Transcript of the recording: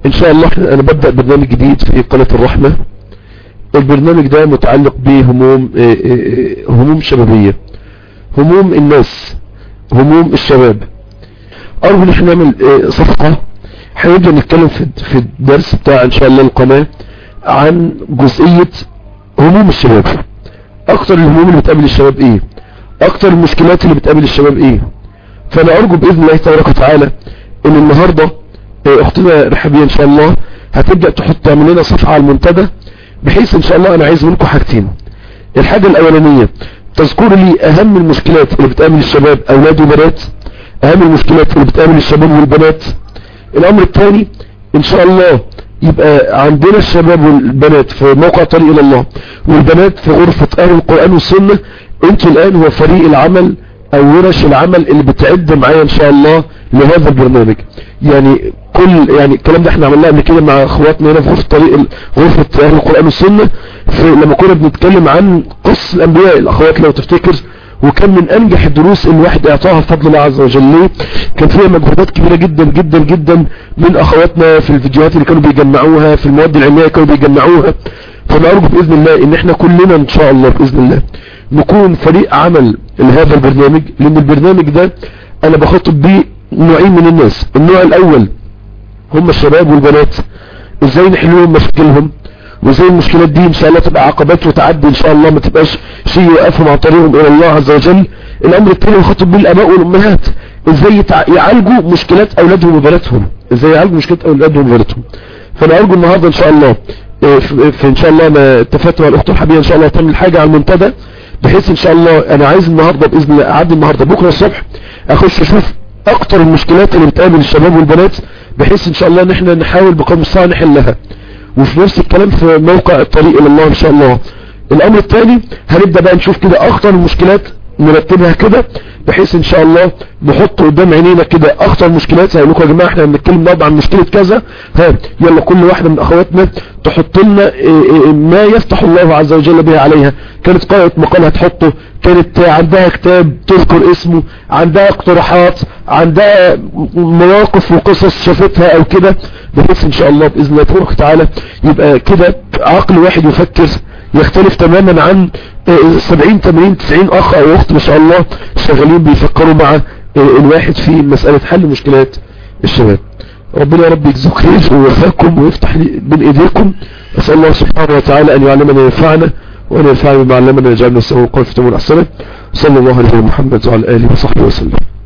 ان شاء الله احنا انا ببدأ برنامج جديد في قناة الرحمة البرنامج ده متعلق بهموم اه اه هموم شبابية هموم الناس هموم الشباب ارجو ان احنا نعمل اه صفحة هنبدأ نتكلم في في الدرس بتاع ان شاء الله القناة عن جزئية هموم الشباب اكتر الهموم اللي بتقابل الشباب ايه اكتر المشكلات اللي بتقابل الشباب ايه فانا ارجو باذن الله تبارك وتعالى ان النهاردة اختنا رحابية ان شاء الله هتبدأ تحط تعمل لنا صفحة على المنتدى بحيث ان شاء الله انا عايز منكم حاجتين الحاجة الاولانية تذكر لي اهم المشكلات اللي بتقابل الشباب اولاد وبنات اهم المشكلات اللي بتقابل الشباب والبنات الامر الثاني ان شاء الله يبقى عندنا الشباب والبنات في موقع طريق الى الله والبنات في غرفة اهل القرآن والسنة انتوا الان هو فريق العمل او ورش العمل اللي بتعد معايا ان شاء الله لهذا البرنامج يعني كل يعني الكلام ده احنا عملناه قبل كده مع اخواتنا هنا في غرفة طريق غرفة اهل القرآن والسنة في لما كنا بنتكلم عن قص الانبياء الاخوات لو تفتكر وكان من انجح الدروس اللي الواحد اعطاها بفضل الله عز وجل ليه كان فيها مجهودات كبيرة جدا جدا جدا من اخواتنا في الفيديوهات اللي كانوا بيجمعوها في المواد العلمية كانوا بيجمعوها فانا ارجو باذن الله ان احنا كلنا ان شاء الله باذن الله نكون فريق عمل لهذا البرنامج لان البرنامج ده انا بخاطب بيه نوعين من الناس النوع الاول هم الشباب والبنات ازاي نحلهم مشاكلهم وازاي المشكلات دي ان شاء الله تبقى عقبات وتعدي ان شاء الله ما تبقاش شيء يوقفهم عن طريقهم الى الله عز وجل الامر الثاني بخاطب بيه الاباء والامهات ازاي يعالجوا مشكلات اولادهم وبناتهم ازاي يعالجوا مشكلات اولادهم وبناتهم فانا ارجو النهارده ان شاء الله في ان شاء الله انا اتفقت مع الاخت الحبيبه ان شاء الله تعمل حاجه على المنتدى بحيث ان شاء الله انا عايز النهارده باذن الله اعدي النهارده بكره الصبح اخش اشوف اكتر المشكلات اللي بتقابل الشباب والبنات بحيث ان شاء الله ان احنا نحاول بقدر المستطاع نحلها وفي نفس الكلام في موقع الطريق الى الله ان شاء الله الامر الثاني هنبدأ بقى نشوف كده اخطر المشكلات نرتبها كده بحيث ان شاء الله نحط قدام عينينا كده اخطر مشكلات هقول لكم يا جماعه احنا بنتكلم النهارده عن مشكله كذا ها يلا كل واحده من اخواتنا تحط لنا ما يفتح الله عز وجل به عليها كانت قائمه مقال هتحطه كانت عندها كتاب تذكر اسمه عندها اقتراحات عندها مواقف وقصص شافتها او كده بحيث ان شاء الله باذن الله تبارك وتعالى يبقى كده عقل واحد يفكر يختلف تماما عن 70 80 90 اخ او اخت ما شاء الله شغالين بيفكروا مع الواحد في مسألة حل مشكلات الشباب ربنا يا رب يجزوك خير ويوفقكم ويفتح بين ايديكم اسال الله سبحانه وتعالى ان يعلمنا وينفعنا وان ينفعنا بما علمنا ويجعلنا السبب والقول في تمام احسنه صلى الله عليه وسلم محمد وعلى اله وصحبه وسلم